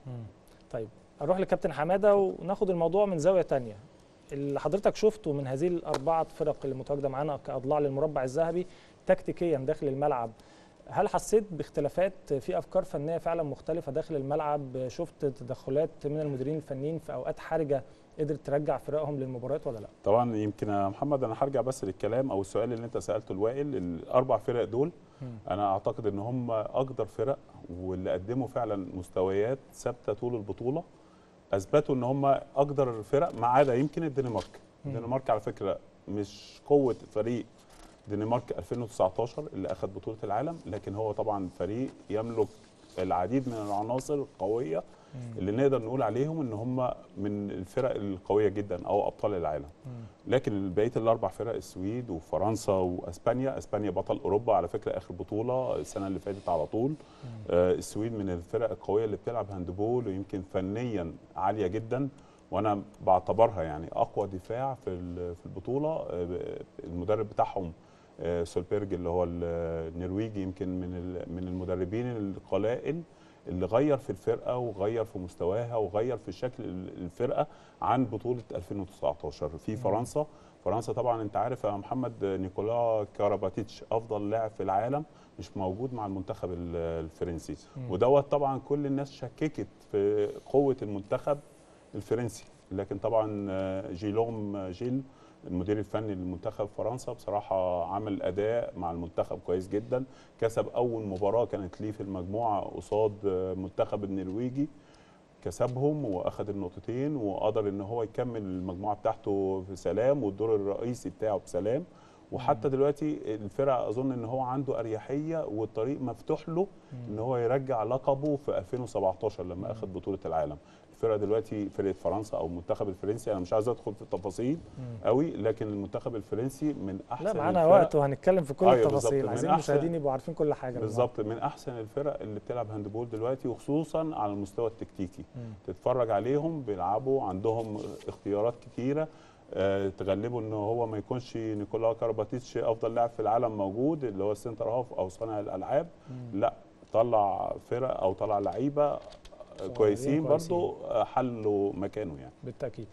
طيب اروح لكابتن حماده وناخد الموضوع من زاويه تانية اللي حضرتك شفته من هذه الاربعه فرق اللي متواجده معانا كاضلاع للمربع الذهبي تكتيكيا داخل الملعب هل حسيت باختلافات في افكار فنيه فعلا مختلفه داخل الملعب شفت تدخلات من المديرين الفنيين في اوقات حرجه قدرت ترجع فرقهم للمباريات ولا لا طبعا يمكن يا محمد انا هرجع بس للكلام او السؤال اللي انت سالته الوائل الاربع فرق دول انا اعتقد ان هم اقدر فرق واللي قدموا فعلا مستويات ثابته طول البطوله اثبتوا ان هم اقدر فرق ما عدا يمكن الدنمارك الدنمارك على فكره مش قوه فريق دنمارك 2019 اللي اخذ بطوله العالم لكن هو طبعا فريق يملك العديد من العناصر القويه اللي نقدر نقول عليهم ان هم من الفرق القويه جدا او ابطال العالم لكن بقيه الاربع فرق السويد وفرنسا واسبانيا اسبانيا بطل اوروبا على فكره اخر بطوله السنه اللي فاتت على طول آه السويد من الفرق القويه اللي بتلعب هاندبول ويمكن فنيا عاليه جدا وانا بعتبرها يعني اقوى دفاع في في البطوله آه المدرب بتاعهم آه سولبيرج اللي هو النرويجي يمكن من من المدربين القلائل اللي غير في الفرقه وغير في مستواها وغير في شكل الفرقه عن بطوله 2019 في فرنسا فرنسا طبعا انت عارف يا محمد نيكولا كاراباتيتش افضل لاعب في العالم مش موجود مع المنتخب الفرنسي ودوت طبعا كل الناس شككت في قوه المنتخب الفرنسي لكن طبعا جيلوم جيل المدير الفني للمنتخب فرنسا بصراحه عمل اداء مع المنتخب كويس جدا كسب اول مباراه كانت ليه في المجموعه قصاد المنتخب النرويجي كسبهم واخذ النقطتين وقدر ان هو يكمل المجموعه بتاعته بسلام والدور الرئيسي بتاعه بسلام وحتى دلوقتي الفرق اظن ان هو عنده اريحيه والطريق مفتوح له ان هو يرجع لقبه في 2017 لما اخذ بطوله العالم الفرقه دلوقتي فرقه فرنسا او المنتخب الفرنسي انا مش عايز ادخل في التفاصيل قوي لكن المنتخب الفرنسي من احسن لا معانا وقت وهنتكلم في كل أيوة التفاصيل عايزين المشاهدين يبقوا عارفين كل حاجه بالظبط من احسن الفرق اللي بتلعب هاندبول دلوقتي وخصوصا على المستوى التكتيكي مم. تتفرج عليهم بيلعبوا عندهم اختيارات كتيره أه تغلبه ان هو ما يكونش نيكولا كارباتيتش افضل لاعب في العالم موجود اللي هو السنتر هاف او صانع الالعاب مم. لا طلع فرق او طلع لعيبه كويسين برضو حلوا مكانه يعني بالتاكيد